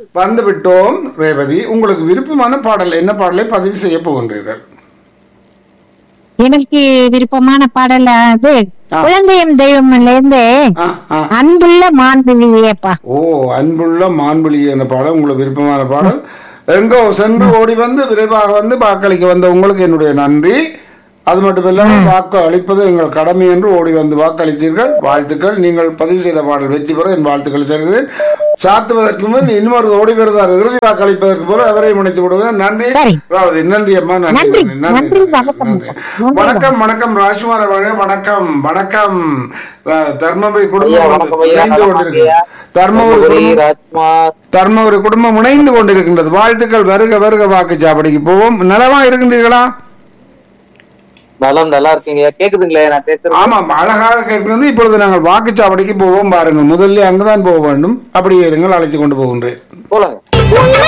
வந்து விட்டோம் ரேவதி உங்களுக்கு விருப்பமான பாடல் என்ன பாடலை பதிவு செய்ய போகின்றீர்கள் எனக்கு விருப்பமான பாடல் அது ஆ. குழந்தையும் தெய்வம்ல இருந்து ஆ, ஆ. அன்புள்ள மாண்புவியப்பா ஓ அன்புள்ள மான்பிளி என்ற பாடல் உங்களுக்கு விருப்பமான பாடல் எங்கோ சென்று ஓடி வந்து விரைவாக வந்து வாக்களிக்க வந்த உங்களுக்கு என்னுடைய நன்றி அது மட்டுமில்லாமல் வாக்கு அளிப்பது எங்கள் கடமை என்று ஓடி வந்து வாக்களித்தீர்கள் வாழ்த்துக்கள் நீங்கள் பதிவு செய்த பாடல் வெற்றி பெற என் வாழ்த்துக்களை தருகிறேன் சாத்துவதற்கு முன் இன்னொரு ஓடி வருகிறார் இறுதி வாக்களிப்பதற்கு போல அவரை முனைத்து விடுகிறேன் நன்றி சரி. அதாவது நன்றி அம்மா நன்றி நன்றி, நன்றி, நன்றி நன்றி, நன்றி, வணக்கம். நன்றி. நன்றி, வணக்கம் வணக்கம் ராஜ்குமார் அவர்களே வணக்கம் வணக்கம் அஹ், தர்மபுரி குடும்பம் ஐயா, வந்து வணக்கம் ஐயா, இணைந்து வணக்கம் கொண்டிருக்கு ஐயா. தர்மபுரி தர்மபுரி, குடும்பம் ராஜ்குமார் தர்மபுரி குடும்பம் இணைந்து கொண்டிருக்கின்றது வாழ்த்துக்கள் வருக வருக வாக்குச்சாவடிக்கு போவோம் நலமா இருக்கின்றீர்களா நலம் நல்லா இருக்கீங்க கேக்குதுங்களே நான் பேசுறது ஆமாம் அழகாக கேட்கிறது இப்பொழுது நாங்கள் வாக்குச்சாவடிக்கு போவோம் பாருங்கள் முதல்ல அங்குதான் போக வேண்டும் அப்படியே இருங்கள் அழைத்து கொண்டு போகின்றேன் போலங்க உண்மை